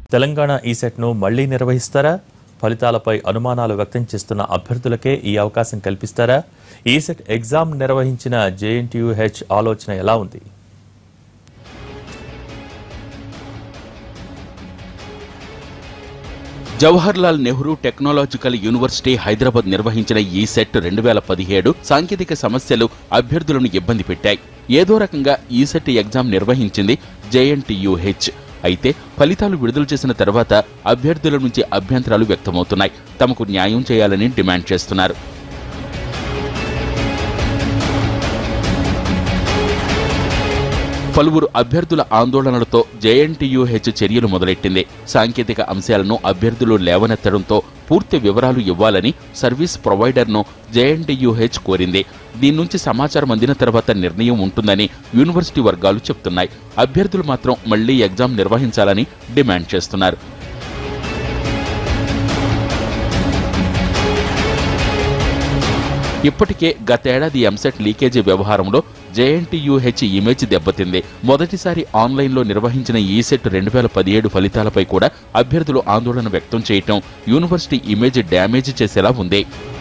తెలంగాణ ఈసెట్ను మళ్లీ నిర్వహిస్తారా ఫలితాలపై అనుమానాలు వ్యక్తం చేస్తున్న అభ్యర్థులకే ఈ అవకాశం కల్పిస్తారా ఈసెట్ ఎగ్జామ్ నిర్వహించిన జేఎన్టీయూహెచ్ ఆలోచన ఎలా ఉంది జవహర్లాల్ నెహ్రూ టెక్నాలజికల్ యూనివర్సిటీ హైదరాబాద్ నిర్వహించిన ఈ సెట్ రెండు వేల పదిహేడు సాంకేతిక సమస్యలు అభ్యర్థులను ఇబ్బంది పెట్టాయి ఏదో రకంగా ఈ సెట్ ఎగ్జామ్ నిర్వహించింది జేఎన్టీయూహెచ్ అయితే ఫలితాలు విడుదల చేసిన తర్వాత అభ్యర్థుల నుంచి అభ్యంతరాలు వ్యక్తమవుతున్నాయి తమకు న్యాయం చేయాలని డిమాండ్ చేస్తున్నారు పలువురు అభ్యర్థుల ఆందోళనలతో జేఎన్టీయూహెచ్ చర్యలు మొదలెట్టింది సాంకేతిక అంశాలను అభ్యర్థులు లేవనెత్తడంతో పూర్తి వివరాలు ఇవ్వాలని సర్వీస్ ప్రొవైడర్ను జేఎన్టీయూహెచ్ కోరింది దీని నుంచి సమాచారం అందిన తర్వాత నిర్ణయం ఉంటుందని యూనివర్సిటీ వర్గాలు చెప్తున్నాయి అభ్యర్థులు మాత్రం మళ్లీ ఎగ్జామ్ నిర్వహించాలని డిమాండ్ చేస్తున్నారు ఇప్పటికే గతేడాది ఎంసెట్ లీకేజీ వ్యవహారంలో జేఎన్టీయూహెచ్ ఇమేజ్ దెబ్బతింది మొదటిసారి ఆన్లైన్లో నిర్వహించిన ఈ సెట్ రెండు వేల పదిహేడు ఫలితాలపై కూడా అభ్యర్థులు ఆందోళన వ్యక్తం చేయటం యూనివర్సిటీ ఇమేజ్ డ్యామేజ్ చేసేలా ఉంది